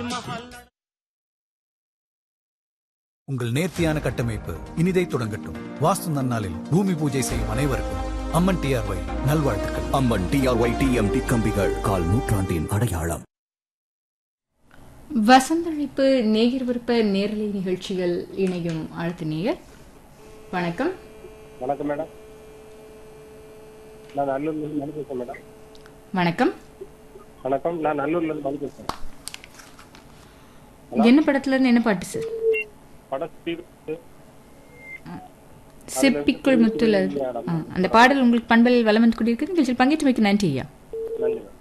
தாஜ்மஹால் உங்கள் நேர்த்தியான கட்டமைப்பு இனிதை தொடங்கட்டும் வாஸ்து நன்னாளில் பூமி பூஜை செய்யும் அனைவருக்கும் அம்மன் டிஆர்ஒய் நல்வாழ்த்துக்கள் அம்மன் டிஆர்ஒய் டிஎம்டி கம்பிகள் கால் நூற்றாண்டின் அடையாளம் வசந்தழைப்பு நேயர் விருப்ப நேரலை நிகழ்ச்சிகள் இணையும் அடுத்த நேயர் வணக்கம் வணக்கம் மேடம் நான் நல்லூர்லேருந்து மணி பேசுகிறேன் மேடம் வணக்கம் வணக்கம் நான் நல்லூர்லேருந்து மணி பேசுகிறேன் என்ன படத்துல இருந்து என்ன பாட்டு சார் படம் ஸ்பீடு செப்பிக்குள் முத்துல ஆ, அந்த பாடல் உங்களுக்கு பண்பலில் வளம் வந்து கொண்டிருக்கிறது நிகழ்ச்சியில் பங்கேற்று வைக்க நன்றி ஐயா நன்றி மேடம்